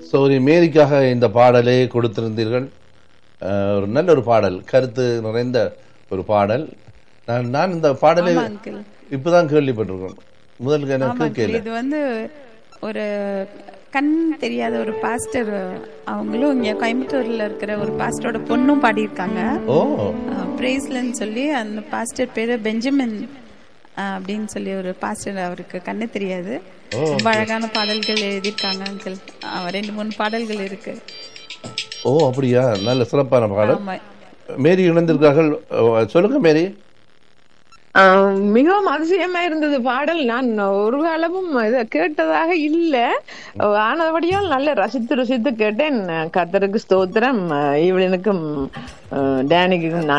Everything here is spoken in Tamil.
சௌரி மேரிக்காக இந்த பாடலை கொடுத்திருந்தீர்கள் அஹ், ஒரு நல்ல ஒரு பாடல் கருத்து நிறைந்த ஒரு பாடல் நான் நான் இந்த பாடலை ஆமா அங்கிள் இப்பதான் கேள்விப்பட்டிருக்கேன் முதல் ஆமா எனக்கு அங்கிள் கேள்வி இது வந்து ஒரு கண் தெரியாத ஒரு பாஸ்டர் அவங்களும் இங்க கோயம்புத்தூர்ல இருக்கிற ஒரு பாஸ்டரோட பொண்ணும் பாடியிருக்காங்க ஓ பிரேஸ்லன்னு சொல்லி அந்த பாஸ்டர் பேரு பெஞ்சமின் அஹ், அப்படின்னு சொல்லி ஒரு பாஸ்டர் அவருக்கு கண்ணு தெரியாது ரொம்ப அழகான பாடல்கள் எழுதியிருக்காங்க அங்கிள் ரெண்டு மூணு பாடல்கள் இருக்கு ஓ அப்படியா நல்ல சிறப்பான பாடல் ஆமா மேரி இணைந்திருக்கார்கள் அஹ், சொல்லுங்க மேரி ஆஹ் மிகவும் அதிசயமா இருந்தது பாடல் நான் ஒரு காலமும் இதை கேட்டதாக இல்ல ஆனபடியால் நல்ல ரசித்து ரசித்து கேட்டேன் கத்தருக்கு ஸ்தோத்திரம் இவளுக்கும் டேனிக்கும்